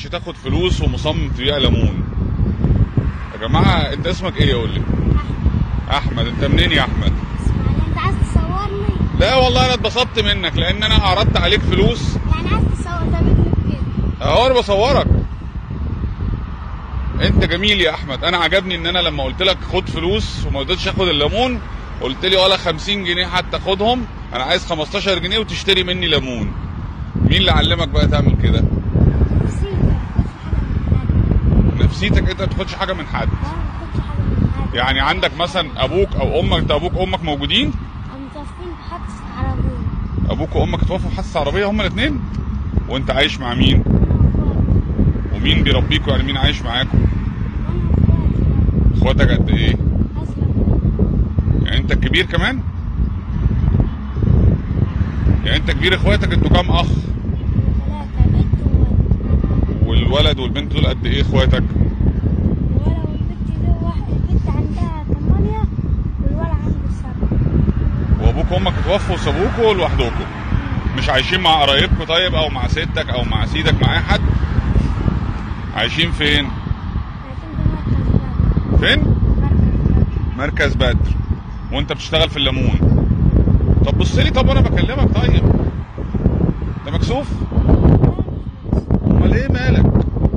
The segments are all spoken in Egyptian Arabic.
رضيتش تاخد فلوس ومصمم تبيع ليمون يا جماعه انت اسمك ايه يقول لي احمد انت منين يا احمد اسمعني انت عايز تصورني لا والله انا اتبسطت منك لان انا عرضت عليك فلوس يعني عايز تصور تابعني كده اهو انا بصورك انت جميل يا احمد انا عجبني ان انا لما قلت لك خد فلوس وما رضيتش اخد الليمون قلت لي ولا 50 جنيه حتى خدهم انا عايز 15 جنيه وتشتري مني ليمون مين اللي علمك بقى تعمل كده نسيت نفسيتك ما تاخدش حاجه من حد انت ما بتاخدش حاجه من حد اه ما تاخدش حاجه من حد يعني عندك مثلا ابوك او امك انت ابوك وامك موجودين هم متوفين في حادثه عربيه ابوك وامك اتوفوا في حادثه عربيه هما الاثنين وانت عايش مع مين انا ومين بيربيكوا يعني مين عايش معاكم واخواتي اخواتك قد ايه ازرق يعني انت الكبير كمان يعني انت كبير اخواتك انتوا كام اخ ثلاثه بنت وولد والولد والبنت دول قد ايه اخواتك الولد والبنت دي واحد البنت عندها ثمانيه والولد عنده سبعه وابوك وامك اتوفوا وسابوكوا لوحدكم مش عايشين مع قرايبكم طيب او مع ستك او مع سيدك مع اي حد عايشين فين لكن ده مركز بقى فين مركز مركز بقى بدر وانت بتشتغل في الليمون طب بص لي طب وانا بكلمك طيب انت مكسوف امال ايه مالك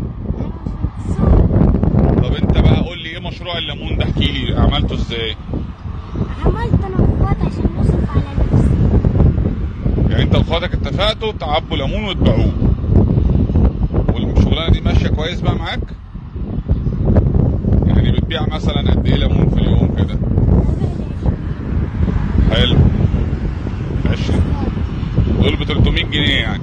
طب انت بقى قول لي ايه مشروع الليمون ده احكي لي عملته ازاي عملت انا واخواتي عشان نصرف على نفسي يعني انت واخواتك اتفقتوا تعبوا ليمون وتبيعوه والشغلانه دي ماشيه كويس بقى معاك يعني بتبيع مثلا قد ايه ليمون في اليوم كده حلو 20 دول ب 300 جنيه يعني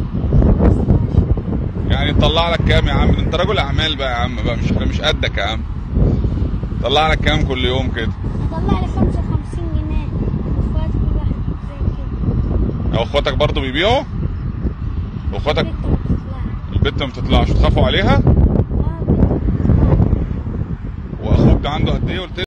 يعني تطلع لك كام يا عم انت رجل اعمال بقى يا عم بقى مش احنا مش قدك يا عم طلع لك كام كل يوم كده طلع لي 55 جنيه واخواتي كل واحد زي كده او اخواتك برضو بيبيعوا واخواتك البنت ما بتطلعش البت ما بتطلعش تخافوا عليها اه البنت ما بتطلعش واخوك ده عنده قد ايه قلت لي